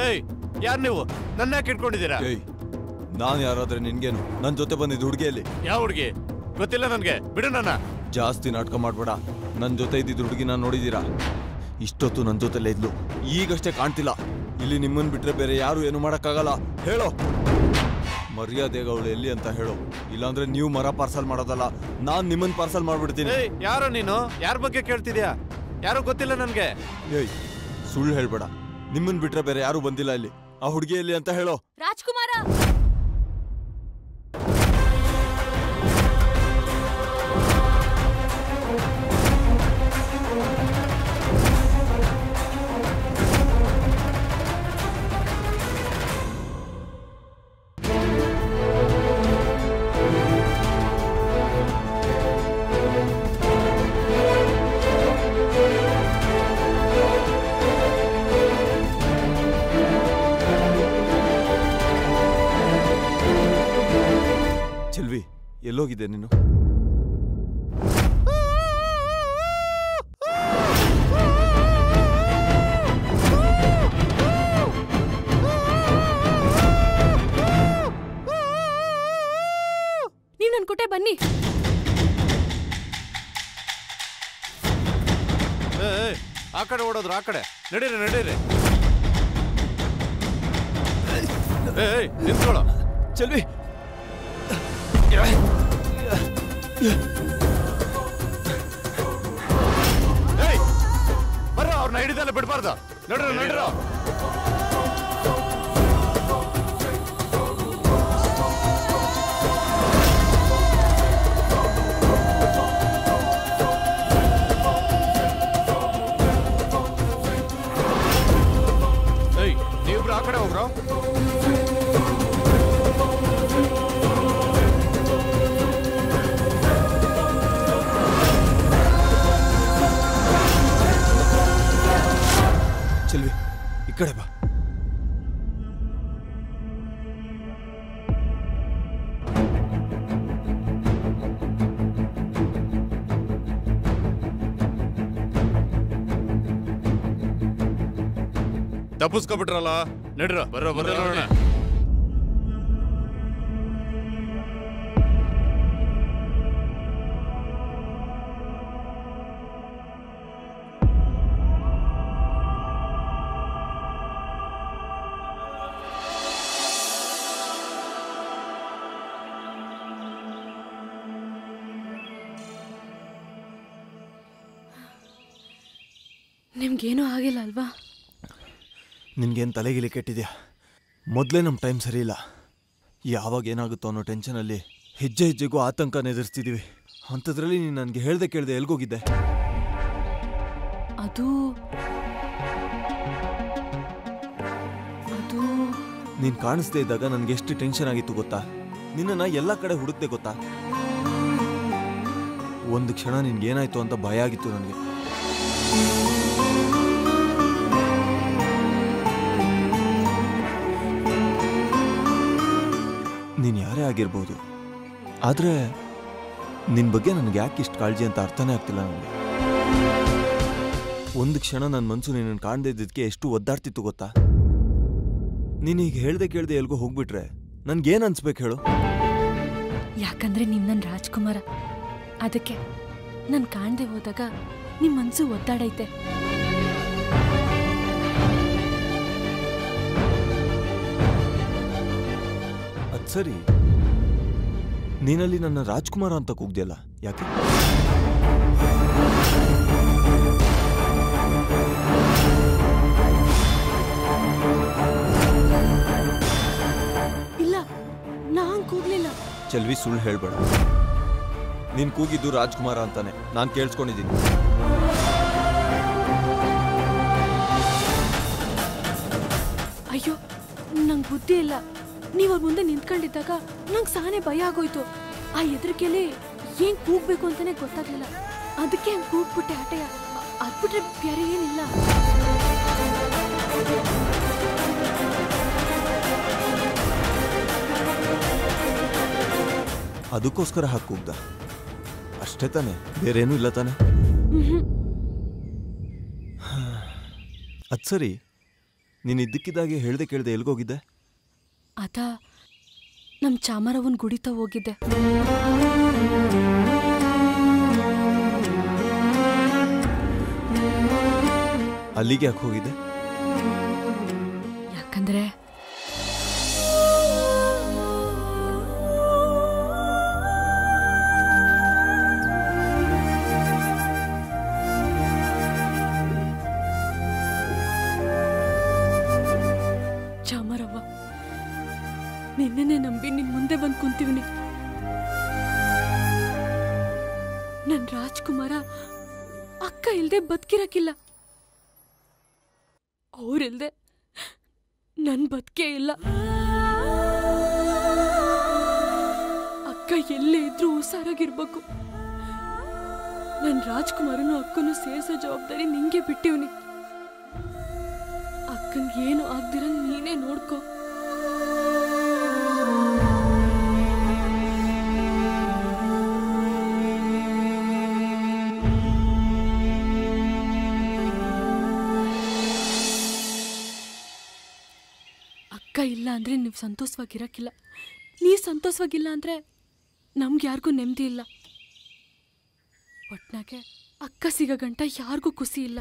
ಏಯ್ ಯಾರು ನೀವು ನನ್ನ ಯಾಕೆ ಇಟ್ಕೊಂಡಿದ್ದೀರಾ ಏಯ್ ನಾನು ಯಾರಾದ್ರೆ ನಿನ್ಗೇನು ನನ್ನ ಜೊತೆ ಬಂದಿದ್ದು ಹುಡುಗಿಯಲ್ಲಿ ಯಾವ ಹುಡುಗಿ ಗೊತ್ತಿಲ್ಲ ನನ್ಗೆ ಬಿಡು ನನ್ನ ಜಾಸ್ತಿ ನಾಟಕ ಮಾಡ್ಬೇಡ ನನ್ನ ಜೊತೆ ಇದ್ದಿದ್ದು ಹುಡುಗಿ ನಾನು ನೋಡಿದ್ದೀರಾ ಇಷ್ಟೊತ್ತು ನನ್ನ ಜೊತೆಲೇ ಇದ್ಲು ಈಗಷ್ಟೇ ಕಾಣ್ತಿಲ್ಲ ಇಲ್ಲಿ ನಿಮ್ಮನ್ ಬಿಟ್ರೆ ಬೇರೆ ಯಾರು ಏನು ಮಾಡಕ್ಕಾಗಲ್ಲ ಹೇಳೋ ಮರ್ಯಾದೆಗೆ ಅವಳು ಎಲ್ಲಿ ಅಂತ ಹೇಳು ಇಲ್ಲಾಂದ್ರೆ ನೀವು ಮರ ಪಾರ್ಸಲ್ ಮಾಡೋದಲ್ಲ ನಾನ್ ನಿಮ್ಮನ್ ಪಾರ್ಸಲ್ ಮಾಡ್ಬಿಡ್ತೀನಿ ಏಯ್ ಯಾರೋ ನೀನು ಯಾರ ಬಗ್ಗೆ ಕೇಳ್ತಿದ್ಯಾ ಯಾರು ಗೊತ್ತಿಲ್ಲ ನನ್ಗೆ ಏಯ್ ಸುಳ್ಳು ಹೇಳ್ಬೇಡ ನಿಮ್ಮನ್ ಬಿಟ್ರೆ ಬೇರೆ ಯಾರು ಬಂದಿಲ್ಲ ಇಲ್ಲಿ ಆ ಹುಡುಗಿ ಎಲ್ಲಿ ಅಂತ ಹೇಳೋ ರಾಜ್ಕುಮಾರ ಚೆಲ್ವಿ ಎಲ್ಲೋಗಿದೆ ನೀನು ನೀವ್ ನನ್ ಕೊಟ್ಟೆ ಬನ್ನಿ ಏಯ್, ಏಯ್, ಆ ಕಡೆ ಓಡೋದ್ರು ಆ ಕಡೆ ನಡೀರಿ ನಡೀರಿ ಏಯ್, ಏಯ್ ನಿಂತ್ಕೊಳ್ಳೋ ಚೆಲ್ವಿ ಏಯ್ ಬರ್ರ ಅವ್ರನ್ನ ಹಿಡಿದಲ್ಲ ಬಿಡ್ಬಾರ್ದು ನಡ್ರ ನಡ್ರ ಏಯ್ ನೀವಿಬ್ರು ಆ ಕಡೆ ಹೋಗ್ರೋ ಚೆಲ್ವಿ ಈ ಕಡೆ ಬಾ ತಪ್ಪಿಸ್ಕೊಬಿಟ್ರಲ್ಲ ನಡ್ರ ಬರ್ರ ಬರ್ರ ನೋಡೋಣ ನಿಮ್ಗೇನೂ ಆಗಿಲ್ಲ ಅಲ್ವಾ ನಿನ್ಗೇನು ತಲೆಗಿಲಿ ಕೆಟ್ಟಿದ್ಯಾ ಮೊದಲೇ ನಮ್ಮ ಟೈಮ್ ಸರಿ ಇಲ್ಲ ಯಾವಾಗ ಏನಾಗುತ್ತೋ ಅನ್ನೋ ಟೆನ್ಷನಲ್ಲಿ ಹೆಜ್ಜೆ ಹೆಜ್ಜೆಗೂ ಆತಂಕನ ಎದುರಿಸ್ತಿದ್ದೀವಿ ಅಂಥದ್ರಲ್ಲಿ ನೀನು ನನಗೆ ಹೇಳ್ದೆ ಕೇಳ್ದೆ ಎಲ್ಗೋಗಿದ್ದೆ ಅದು ಅದು ನೀನು ಕಾಣಿಸ್ದೇ ಇದ್ದಾಗ ನನಗೆ ಎಷ್ಟು ಟೆನ್ಷನ್ ಆಗಿತ್ತು ಗೊತ್ತಾ ನಿನ್ನನ್ನು ಎಲ್ಲ ಕಡೆ ಹುಡುಕ್ದೆ ಗೊತ್ತಾ ಒಂದು ಕ್ಷಣ ನಿನ್ಗೇನಾಯ್ತು ಅಂತ ಭಯ ಆಗಿತ್ತು ನನಗೆ ನೀನು ಯಾರೇ ಆಗಿರ್ಬೋದು ಆದರೆ ನಿನ್ನ ಬಗ್ಗೆ ನನಗೆ ಯಾಕೆ ಇಷ್ಟು ಕಾಳಜಿ ಅಂತ ಅರ್ಥನೇ ಆಗ್ತಿಲ್ಲ ನನಗೆ ಒಂದು ಕ್ಷಣ ನನ್ನ ಮನಸ್ಸು ನಿನ್ನನ್ನು ಕಾಣದೇ ಇದ್ದಿದ್ದಕ್ಕೆ ಎಷ್ಟು ಒದ್ದಾಡ್ತಿತ್ತು ಗೊತ್ತಾ ನೀನು ಈಗ ಹೇಳ್ದೆ ಕೇಳ್ದೆ ಎಲ್ಗೋ ಹೋಗ್ಬಿಟ್ರೆ ನನ್ಗೇನ್ ಅನ್ಸ್ಬೇಕು ಹೇಳು ಯಾಕಂದ್ರೆ ನೀವ್ ನನ್ ರಾಜ್ಕುಮಾರ ಅದಕ್ಕೆ ನನ್ ಕಾಣ್ದೆ ಹೋದಾಗ ನಿಮ್ ಮನ್ಸು ಒದ್ದಾಡೈತೆ ಅದ್ ಸರಿ ನೀನಲ್ಲಿ ನನ್ನ ರಾಜ್ಕುಮಾರ ಅಂತ ಕೂಗ್ದಿಯಲ್ಲ ಯಾಕೆ ಇಲ್ಲ ನಾನ್ ಕೂಗ್ಲಿಲ್ಲ ಚೆಲ್ವಿ ಸುಳ್ಳು ಹೇಳ್ಬೇಡ ನೀನ್ ಕೂಗಿದ್ದು ರಾಜ್ಕುಮಾರ ಅಂತಾನೆ ನಾನ್ ಕೇಳಿಸ್ಕೊಂಡಿದ್ದೀನಿ ಅಯ್ಯೋ ನಂಗ್ ಬುದ್ಧಿ ಇಲ್ಲ ನೀವ್ ಅವ್ರ ಮುಂದೆ ನಿಂತ್ಕೊಂಡಿದ್ದಾಗ ನಂಗ್ ಸಾನೆ ಭಯ ಆಗೋಯ್ತು ಆ ಎದುರಿಕೆಲಿ ಏನ್ ಕೂಗ್ಬೇಕು ಅಂತಾನೆ ಗೊತ್ತಾಗ್ಲಿಲ್ಲ ಅದಕ್ಕೆ ಹಂಗ್ ಕೂಗ್ಬಿಟ್ಟೆ ಆಟೆಯ ಅದ್ಬಿಟ್ರೆ ಬೇರೆ ಏನಿಲ್ಲ ಅದಕ್ಕೋಸ್ಕರ ಹಾಕಿ ಕೂಗ್ದ ಅಷ್ಟೇ ತಾನೆ ಬೇರೇನೂ ಇಲ್ಲ ತಾನೆ ಮ್ಹೂ. ಅದ್ ಸರಿ ನೀನು ಇದ್ದಕ್ಕಿದ್ದಾಗೆ ಹೇಳ್ದೆ ಕೇಳ್ದೆ ಎಲ್ಗೋಗಿದ್ದೆ ಅದ ನಮ್ ಚಾಮರವನ್ ಗುಡಿತ ಹೋಗಿದ್ದೆ ಅಲ್ಲಿಗೆ ಯಾಕೆ ಹೋಗಿದ್ದೆ ಯಾಕಂದ್ರೆ ಚಾಮರವ್ವ ನಿನ್ನೆನೆ ನಂಬಿ ನಿನ್ ಮುಂದೆ ಬಂದು ಕುಂತೀವಿನಿ ನನ್ ರಾಜ್ಕುಮಾರ ಅಕ್ಕ ಇಲ್ದೆ ಬದುಕಿರಕ್ಕಿಲ್ಲ ಅವ್ರಿಲ್ದೆ ನನ್ ಬದುಕೇ ಇಲ್ಲ ಅಕ್ಕ ಎಲ್ಲೇ ಇದ್ರೂ ಹುಷಾರಾಗಿರ್ಬೇಕು ನನ್ ರಾಜ್ಕುಮಾರನು ಅಕ್ಕನು ಸೇರ್ಸೋ ಜವಾಬ್ದಾರಿ ನಿಂಗೆ ಬಿಟ್ಟಿವ್ನಿ ಅಕ್ಕಂಗ್ ಏನು ಆಗ್ದಿರಂಗ್ ನೀನೇ ನೋಡ್ಕೋ ಅಕ್ಕ ಇಲ್ಲ ಅಂದ್ರೆ ನೀವು ಸಂತೋಷವಾಗಿರಕ್ಕಿಲ್ಲ ನೀ ಸಂತೋಷವಾಗಿಲ್ಲ ಅಂದ್ರೆ ನಮ್ಗೆ ಯಾರಿಗೂ ನೆಮ್ಮದಿ ಇಲ್ಲ ಒಟ್ನಾಗೆ ಅಕ್ಕ ಸಿಗೋ ಗಂಟ ಯಾರಿಗೂ ಖುಷಿ ಇಲ್ಲ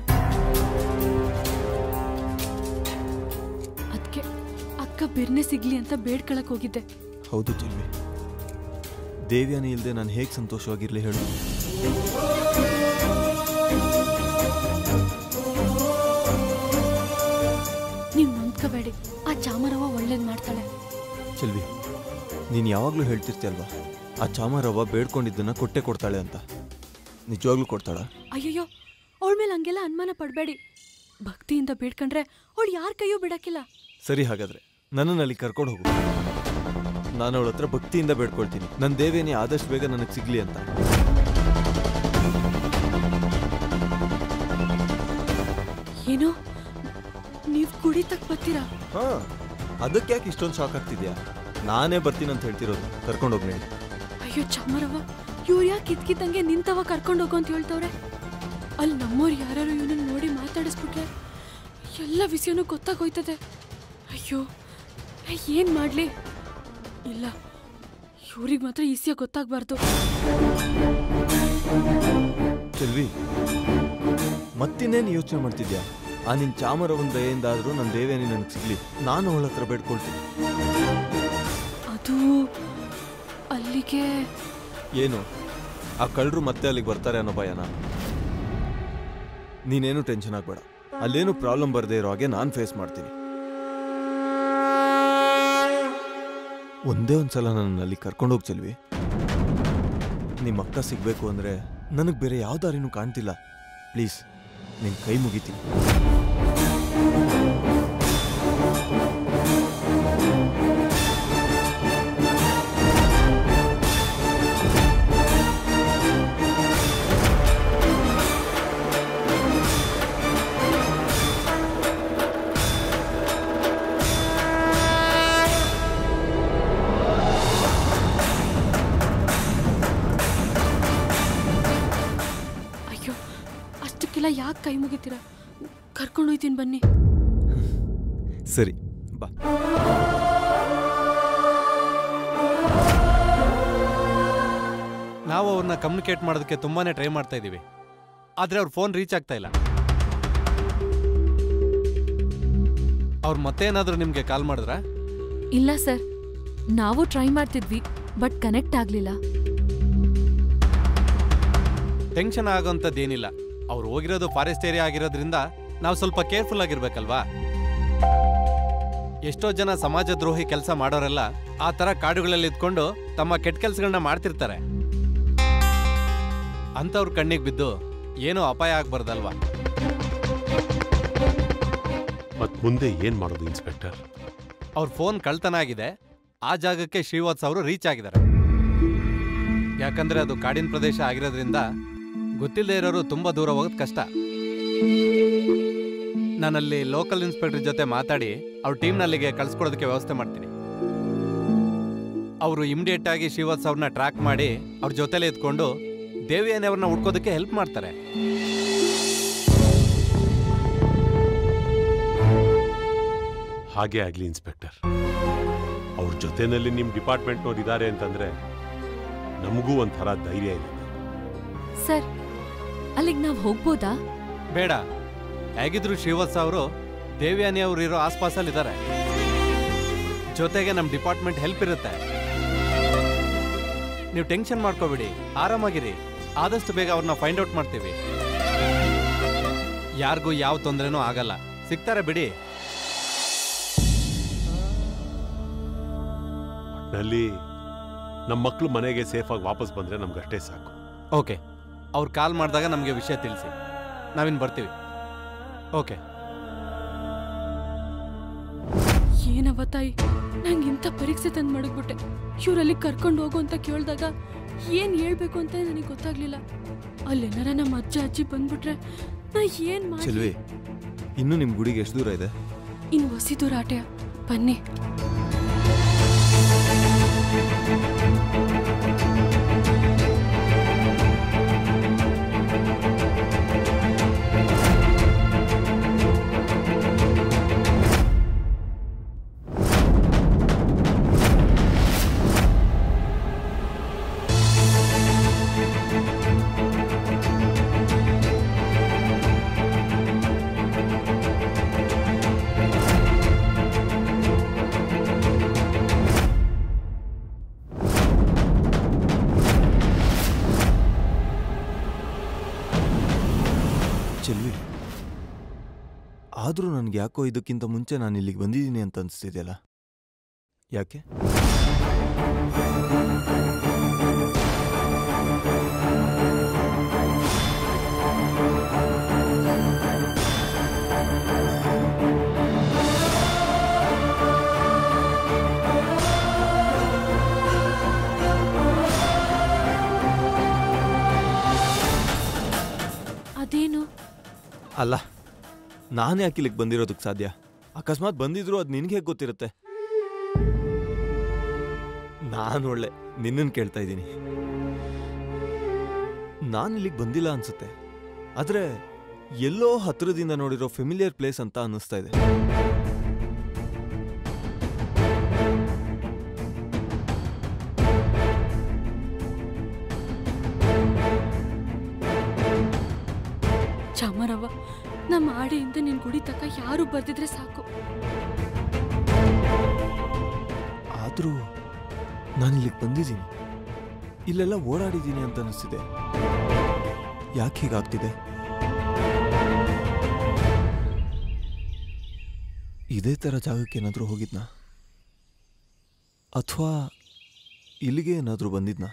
ಅದಕ್ಕೆ ಅಕ್ಕ ಬಿರ್ನೆ ಸಿಗ್ಲಿ ಅಂತ ಬೇಡ್ಕೊಳಕ್ ಹೋಗಿದ್ದೆ ಹೌದು ಚೆಲ್ವಿ ದೇವ್ಯಾನಿ ಇಲ್ಲದೆ ನಾನು ಹೇಗೆ ಸಂತೋಷವಾಗಿರ್ಲಿ ಹೇಳು ನೀವು ನೊಂದ್ಕೋಬೇಡಿ ಆ ಚಾಮರವ್ವ ಒಳ್ಳೇದ್ ಮಾಡ್ತಾಳೆ ಚೆಲ್ವಿ ನೀನು ಯಾವಾಗಲೂ ಹೇಳ್ತಿರ್ತೀಯಲ್ವಾ ಆ ಚಾಮರವ್ವ ಬೇಡ್ಕೊಂಡಿದ್ದನ್ನ ಕೊಟ್ಟೆ ಕೊಡ್ತಾಳೆ ಅಂತ ನಿಜವಾಗ್ಲೂ ಕೊಡ್ತಾಳ ಅಯ್ಯಯ್ಯೋ ಅವಳ ಮೇಲೆ ಹಂಗೆಲ್ಲ ಅನುಮಾನ ಪಡಬೇಡಿ ಭಕ್ತಿಯಿಂದ ಬೇಡ್ಕೊಂಡ್ರೆ ಅವಳು ಯಾರ ಕೈಯೂ ಬಿಡಕ್ಕಿಲ್ಲ ಸರಿ ಹಾಗಾದ್ರೆ ನನ್ನನ್ನು ಅಲ್ಲಿ ಕರ್ಕೊಂಡು ಹೋಗು ನಾನು ಅವಳ ಹತ್ರ ಭಕ್ತಿಯಿಂದ ಬೇಡ್ಕೊಳ್ತೀನಿ ನನ್ನ ದೇವೇನಿ ಆದಷ್ಟು ಬೇಗ ನನಗೆ ಸಿಗ್ಲಿ ಅಂತ ಏನೋ ನೀವು ಕುಡಿತಕ್ ಬರ್ತೀರಾ ಹಾ ಅದಕ್ಕೆ ಯಾಕೆ ಇಷ್ಟೊಂದು ಶಾಕ್ ಆಗ್ತಿದ್ಯಾ ನಾನೇ ಬರ್ತೀನಿ ಅಂತ ಹೇಳ್ತಿರೋದು ಕರ್ಕೊಂಡು ಹೋಗಿ ನೀನು ಅಯ್ಯೋ ಚಾಮರವ್ವ ಇವ್ರು ಯಾಕೆ ಕಿತ್ಕಿತ್ತಂಗೆ ನಿಂತವ ಕರ್ಕೊಂಡು ಹೋಗು ಅಂತ ಹೇಳ್ತವ್ರೆ ಅಲ್ಲಿ ನಮ್ಮವ್ರು ಯಾರು ಇವನನ್ನ ನೋಡಿ ಮಾತಾಡಿಸ್ಬಿಟ್ರೆ ಎಲ್ಲ ವಿಷಯನೂ ಗೊತ್ತಾಗೋಯ್ತದೆ ಅಯ್ಯೋ ನಾ ಏನ್ ಮಾಡ್ಲಿ ಇಲ್ಲ ಇವ್ರಿಗೆ ಮಾತ್ರ ಈಸಿಯಾಗಿ ಗೊತ್ತಾಗ್ಬಾರ್ದು ಚೆಲ್ವಿ ಮತ್ತಿನ್ನೇನು ಯೋಚನೆ ಮಾಡ್ತಿದ್ಯಾ ಆ ನಿನ್ ಚಾಮರವನ್ ದಯೆಯಿಂದ ಆದ್ರೂ ನನ್ನ ದೇವೇನಿ ನನಗೆ ಸಿಗ್ಲಿ ನಾನು ಅವಳ ಹತ್ರ ಬೇಡ್ಕೊಳ್ತೀನಿ ಅದು ಅಲ್ಲಿಗೆ ಏನು ಆ ಕಳ್ಳರು ಮತ್ತೆ ಅಲ್ಲಿಗೆ ಬರ್ತಾರೆ ಅನ್ನೋ ಭಯನ ನೀನೇನು ಟೆನ್ಷನ್ ಆಗಬೇಡ ಅಲ್ಲೇನು ಪ್ರಾಬ್ಲಮ್ ಬರದೇ ಇರೋ ಹಾಗೆ ನಾನು ಫೇಸ್ ಮಾಡ್ತೀನಿ ಒಂದೇ ಒಂದ್ಸಲ ನನ್ನ ಅಲ್ಲಿ ಕರ್ಕೊಂಡೋಗಿ ಚೆಲ್ವಿ ನಿಮ್ಮ ಅಕ್ಕ ಸಿಗ್ಬೇಕು ಅಂದ್ರೆ ನನಗೆ ಬೇರೆ ಯಾವ ದಾರಿನೂ ಕಾಣ್ತಿಲ್ಲ ಪ್ಲೀಸ್ ನಿನ್ ಕೈ ಮುಗಿತೀನಿ ಅಯ್ಯೋ ಅಷ್ಟಕ್ಕೆಲ್ಲ ಯಾಕೆ ಕೈ ಮುಗಿತೀರಾ ಕರ್ಕೊಂಡೋಯ್ತೀನಿ ಬನ್ನಿ ಸರಿ ಬಾ ನಾವು ಅವ್ರನ್ನ ಕಮ್ಯುನಿಕೇಟ್ ಮಾಡೋದಕ್ಕೆ ತುಂಬಾನೇ ಟ್ರೈ ಮಾಡ್ತಾ ಇದ್ದೀವಿ ಆದರೆ ಅವ್ರ ಫೋನ್ ರೀಚ್ ಆಗ್ತಾ ಇಲ್ಲ ಅವ್ರು ಮತ್ತೇನಾದರೂ ನಿಮಗೆ ಕಾಲ್ ಮಾಡಿದ್ರಾ ಇಲ್ಲ ಸರ್ ನಾವು ಟ್ರೈ ಮಾಡ್ತಿದ್ವಿ ಬಟ್ ಕನೆಕ್ಟ್ ಆಗಲಿಲ್ಲ ಟೆನ್ಷನ್ ಆಗೋಂಥದ್ದೇನಿಲ್ಲ ಅವ್ರು ಹೋಗಿರೋದು ಫಾರೆಸ್ಟ್ ಏರಿಯಾ ಆಗಿರೋದ್ರಿಂದ ನಾವು ಸ್ವಲ್ಪ ಕೇರ್ಫುಲ್ ಆಗಿರ್ಬೇಕಲ್ವಾ ಎಷ್ಟೋ ಜನ ಸಮಾಜ ದ್ರೋಹಿ ಕೆಲಸ ಮಾಡೋರೆಲ್ಲ ಆ ಥರ ಕಾಡುಗಳಲ್ಲಿ ಇದ್ಕೊಂಡು ತಮ್ಮ ಕೆಟ್ಟ ಕೆಲಸಗಳನ್ನ ಮಾಡ್ತಿರ್ತಾರೆ ಅಂಥವ್ರ ಕಣ್ಣಿಗೆ ಬಿದ್ದು ಏನೂ ಅಪಾಯ ಆಗ್ಬಾರ್ದಲ್ವಾ ಮತ್ ಮುಂದೆ ಏನ್ ಮಾಡೋದು ಇನ್ಸ್ಪೆಕ್ಟರ್ ಅವ್ರ ಫೋನ್ ಕಳ್ತನ ಆಗಿದೆ ಆ ಜಾಗಕ್ಕೆ ಶ್ರೀವಾತ್ಸ್ ಅವರು ರೀಚ್ ಆಗಿದ್ದಾರೆ ಯಾಕಂದ್ರೆ ಅದು ಕಾಡಿನ ಪ್ರದೇಶ ಆಗಿರೋದ್ರಿಂದ ಗೊತ್ತಿಲ್ಲದೆ ಇರೋರು ತುಂಬಾ ದೂರ ಹೋಗೋದು ಕಷ್ಟ ನಾನಲ್ಲಿ ಲೋಕಲ್ ಇನ್ಸ್ಪೆಕ್ಟರ್ ಜೊತೆ ಮಾತಾಡಿ ಅವ್ರ ಟೀಮ್ನಲ್ಲಿಗೆ ಕಳ್ಸ್ಕೊಡೋದಕ್ಕೆ ವ್ಯವಸ್ಥೆ ಮಾಡ್ತೀನಿ ಅವರು ಇಮಿಡಿಯೇಟ್ ಆಗಿ ಶ್ರೀವಾತ್ಸ್ ಅವ್ರನ್ನ ಟ್ರ್ಯಾಕ್ ಮಾಡಿ ಅವ್ರ ಜೊತೆಲೆ ಇದ್ಕೊಂಡು ದೇವಿಯನ್ನೇ ಅವ್ರನ್ನ ಹುಡ್ಕೋದಕ್ಕೆ ಹೆಲ್ಪ್ ಮಾಡ್ತಾರೆ ಹಾಗೆ ಆಗ್ಲಿ ಇನ್ಸ್ಪೆಕ್ಟರ್ ಅವ್ರ ಜೊತೆನಲ್ಲಿ ನಿಮ್ಮ ಡಿಪಾರ್ಟ್ಮೆಂಟ್ನವ್ರು ಇದ್ದಾರೆ ಅಂತಂದ್ರೆ ನಮಗೂ ಒಂಥರ ಧೈರ್ಯ ಇದೆ ಸರ್ ಅಲ್ಲಿಗೆ ನಾವು ಹೋಗ್ಬೋದಾ ಬೇಡ ಹೇಗಿದ್ರು ಶ್ರೀವತ್ಸ ಅವರು ದೇವ್ಯಾನಿ ಅವರು ಇರೋ ಆಸ್ಪಾಸಲ್ಲಿ ಇದ್ದಾರೆ ಜೊತೆಗೆ ನಮ್ಮ ಡಿಪಾರ್ಟ್ಮೆಂಟ್ ಹೆಲ್ಪ್ ಇರುತ್ತೆ ನೀವು ಟೆನ್ಷನ್ ಮಾಡ್ಕೋಬೇಡಿ ಆರಾಮಾಗಿರಿ ಆದಷ್ಟು ಬೇಗ ಅವ್ರನ್ನ ಫೈಂಡ್ ಔಟ್ ಮಾಡ್ತೀವಿ ಯಾರಿಗೂ ಯಾವ ತೊಂದರೆನೂ ಆಗಲ್ಲ ಸಿಗ್ತಾರೆ ಬಿಡಿ ಒಟ್ನಲ್ಲಿ ನಮ್ಮ ಮಕ್ಕಳು ಮನೆಗೆ ಸೇಫಾಗಿ ವಾಪಸ್ ಬಂದ್ರೆ ನಮ್ಗಷ್ಟೇ ಸಾಕು ಓಕೆ ಅವ್ರು ಕಾಲ್ ಮಾಡಿದಾಗ ನಮಗೆ ವಿಷಯ ತಿಳಿಸಿ ನಾವಿನ್ನು ಬರ್ತೀವಿ ಓಕೆ ಏನವ್ವ ತಾಯಿ ನಂಗೆ ಇಂಥ ಪರೀಕ್ಷೆ ತಂದು ಮಡಗ್ಬಿಟ್ಟೆ ಇವ್ರಲ್ಲಿ ಕರ್ಕೊಂಡು ಹೋಗು ಅಂತ ಕೇಳಿದಾಗ ಏನ್ ಹೇಳ್ಬೇಕು ಅಂತ ನನಗೆ ಗೊತ್ತಾಗ್ಲಿಲ್ಲ ಅಲ್ಲೇನಾರ ನಮ್ಮ ಅಜ್ಜ ಅಜ್ಜಿ ಬಂದ್ಬಿಟ್ರೆ ನಾ ಏನ್ ಮಾಡಿ ಚೆಲ್ವಿ ಇನ್ನೂ ನಿಮ್ಮ ಗುಡಿಗೆ ಎಷ್ಟು ದೂರ ಇದೆ ಇನ್ ಹೊಸಿ ದೂರ ಆಟೆಯ ಬನ್ನಿ ಚೆಲ್ವಿ ಆದರೂ ನನಗೆ ಯಾಕೋ ಇದಕ್ಕಿಂತ ಮುಂಚೆ ನಾನು ಇಲ್ಲಿಗೆ ಬಂದಿದ್ದೀನಿ ಅಂತ ಅನಿಸ್ತಿದೆಯಲ್ಲ ಯಾಕೆ ಅದೇನು ಅಲ್ಲ ನಾನು ಯಾಕೆ ಇಲ್ಲಿಗೆ ಬಂದಿರೋದಕ್ಕೆ ಸಾಧ್ಯ ಅಕಸ್ಮಾತ್ ಬಂದಿದ್ರು ಅದು ನಿನ್ಗೆ ಹೇಗೆ ಗೊತ್ತಿರುತ್ತೆ ನಾನು ಒಳ್ಳೆ ನಿನ್ನನ್ನು ಕೇಳ್ತಾ ಇದ್ದೀನಿ ನಾನು ಇಲ್ಲಿಗೆ ಬಂದಿಲ್ಲ ಅನ್ಸುತ್ತೆ ಆದ್ರೆ ಎಲ್ಲೋ ಹತ್ರದಿಂದ ನೋಡಿರೋ ಫೆಮಿಲಿಯರ್ ಪ್ಲೇಸ್ ಅಂತ ಅನ್ನಿಸ್ತಾ ಇದೆ ಚಾಮರವ್ವ ನಮ್ಮ ಆಡೆಯಿಂದ ನಿನ್ ಗುಡಿ ತಕ ಯಾರು ಬರ್ದಿದ್ರೆ ಸಾಕು ಆದರೂ ನಾನು ಇಲ್ಲಿಗೆ ಬಂದಿದ್ದೀನಿ ಇಲ್ಲೆಲ್ಲ ಓಡಾಡಿದ್ದೀನಿ ಅಂತ ಅನಿಸ್ತಿದೆ ಯಾಕೆ ಹೀಗಾಗ್ತಿದೆ ಇದೇ ಥರ ಜಾಗಕ್ಕೆ ಏನಾದರೂ ಹೋಗಿದ್ನಾ ಅಥವಾ ಇಲ್ಲಿಗೆ ಏನಾದರೂ ಬಂದಿದ್ನಾ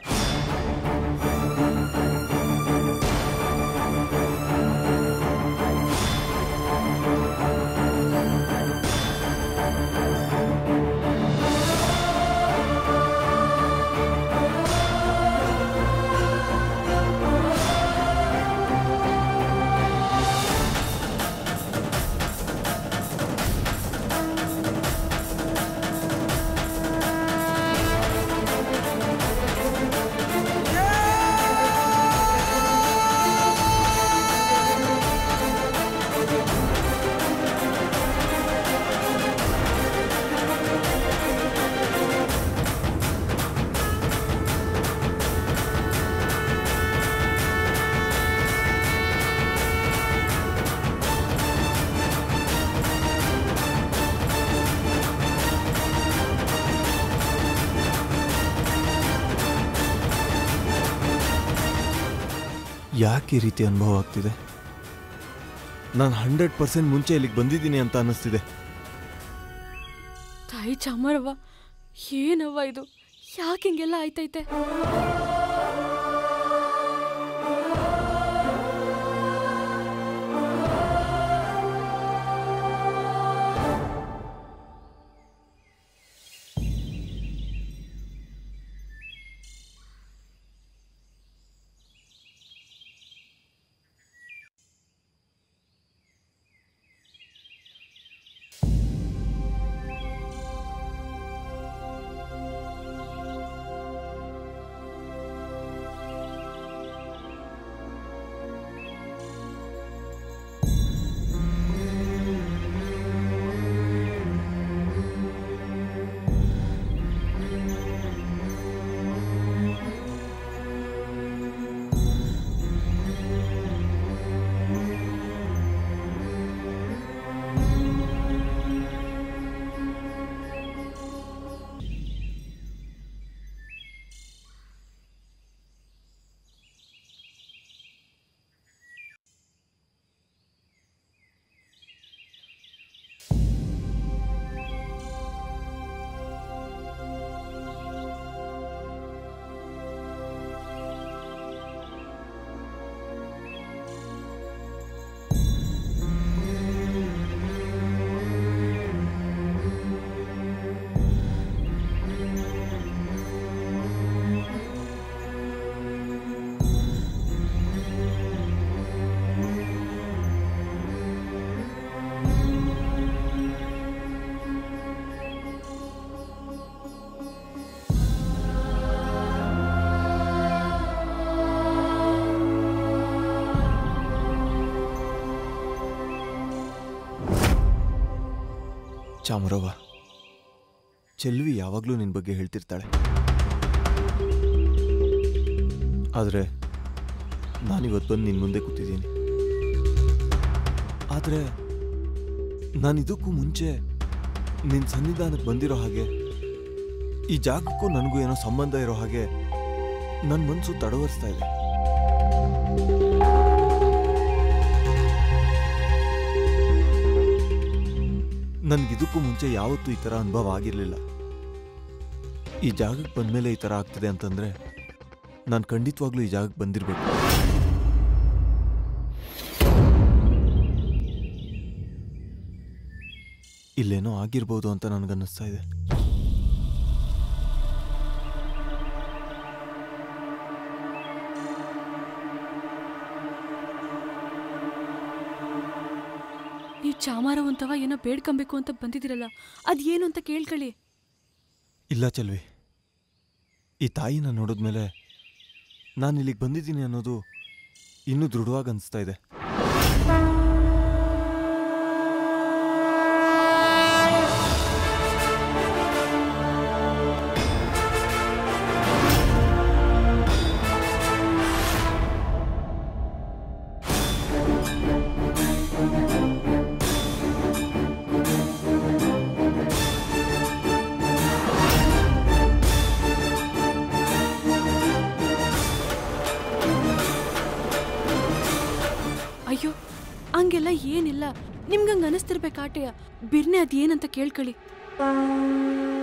ಯಾಕೆ ಈ ರೀತಿ ಅನುಭವ ಆಗ್ತಿದೆ ನಾನು ಹಂಡ್ರೆಡ್ ಪರ್ಸೆಂಟ್ ಮುಂಚೆ ಇಲ್ಲಿಗೆ ಬಂದಿದ್ದೀನಿ ಅಂತ ಅನ್ನಿಸ್ತಿದೆ ತಾಯಿ ಚಾಮರವ್ವ ಏನವ್ವ ಇದು ಯಾಕೆ ಹಿಂಗೆಲ್ಲ ಆಯ್ತೈತೆ ಚಾಮರವ್ವ ಚೆಲ್ವಿ ಯಾವಾಗಲೂ ನಿನ್ನ ಬಗ್ಗೆ ಹೇಳ್ತಿರ್ತಾಳೆ ಆದರೆ ನಾನಿವತ್ತು ಬಂದು ನಿನ್ನ ಮುಂದೆ ಕೂತಿದ್ದೀನಿ ಆದರೆ ನಾನು ಇದಕ್ಕೂ ಮುಂಚೆ ನಿನ್ನ ಸನ್ನಿಧಾನಕ್ಕೆ ಬಂದಿರೋ ಹಾಗೆ ಈ ಜಾಗಕ್ಕೂ ನನಗೂ ಏನೋ ಸಂಬಂಧ ಇರೋ ಹಾಗೆ ನನ್ನ ಮನಸ್ಸು ತಡವರಿಸ್ತಾ ಇದೆ ನನಗಿದಕ್ಕೂ ಮುಂಚೆ ಯಾವತ್ತೂ ಈ ಥರ ಅನುಭವ ಆಗಿರಲಿಲ್ಲ ಈ ಜಾಗಕ್ಕೆ ಬಂದಮೇಲೆ ಈ ಥರ ಆಗ್ತಿದೆ ಅಂತಂದರೆ ನಾನು ಖಂಡಿತವಾಗ್ಲೂ ಈ ಜಾಗಕ್ಕೆ ಬಂದಿರಬೇಕು ಇಲ್ಲೇನೋ ಆಗಿರ್ಬೋದು ಅಂತ ನನಗನ್ನಿಸ್ತಾ ಇದೆ ನೀವು ಚಾಮಾರವಂತವ ಏನೋ ಬೇಡ್ಕೊಬೇಕು ಅಂತ ಬಂದಿದ್ದೀರಲ್ಲ ಅದೇನು ಅಂತ ಕೇಳ್ಕೊಳ್ಳಿ ಇಲ್ಲ ಚಲ್ವಿ ಈ ತಾಯಿನ ನೋಡಿದ್ಮೇಲೆ ನಾನು ಇಲ್ಲಿಗೆ ಬಂದಿದ್ದೀನಿ ಅನ್ನೋದು ಇನ್ನೂ ದೃಢವಾಗಿ ಅನಿಸ್ತಾ ಇದೆ ಅಯ್ಯೋ ಹಂಗೆಲ್ಲ ಏನಿಲ್ಲ ನಿಮ್ಗಂಗೆ ಅನಿಸ್ತಿರ್ಬೇಕು ಆಟೆಯ ಬಿರ್ನೆ ಅದೇನಂತ ಕೇಳ್ಕೊಳ್ಳಿ